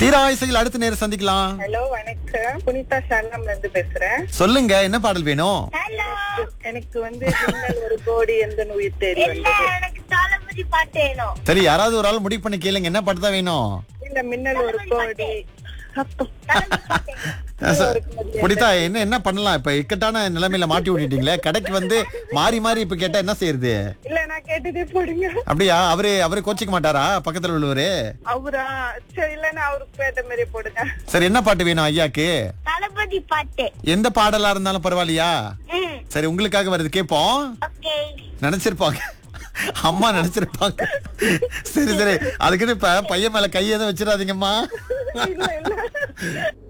தீராயசையில் அடுத்த நேரம் சந்திக்கலாம் ஹலோ வணக்கம் புனிதா சரணம்ல இருந்து பேசுறேன் சொல்லுங்க என்ன பாடல் வேணும் ஹலோ எனக்கு வந்து மின்னல் ஒரு கோடி எந்த உயிர் தேடி இல்ல வந்தது எனக்கு தளபதி பாட்டு வேணும் சரி யாராவது ஒரு ஆள் முடிவு பண்ணி கேளுங்க என்ன பாட்டு தான் வேணும் இல்ல மின்னல் ஒரு கோடி சத்தம். தளபதி பாட்டு வேணும். சார், புனிதா என்ன என்ன பண்ணலாம் இப்ப இக்கட்டான நிலைமையில மாட்டி விட்டுட்டீங்களே கடைக்கு வந்து மாறி மாறி இப்ப கேட்டா என்ன செய்யறது இல்ல நான் கேட்டதே போடுங்க அப்படியா அவரு அவரு கோச்சிக்க மாட்டாரா பக்கத்துல உள்ளவரு அவரா சரி இல்லன்னா அவருக்கு கேட்ட மாதிரி போடுங்க சரி என்ன பாட்டு வேணும் ஐயாக்கு தளபதி பாட்டு எந்த பாடலா இருந்தாலும் பரவாயில்லையா ம் சரி உங்களுக்காக வருது கேப்போம் ஓகே நினைச்சிருப்பாங்க அம்மா நினைச்சிருப்பாங்க சரி சரி அதுக்குன்னு இப்ப பையன் மேல கையை எதுவும் வச்சிடாதீங்கம்மா இல்ல இல்ல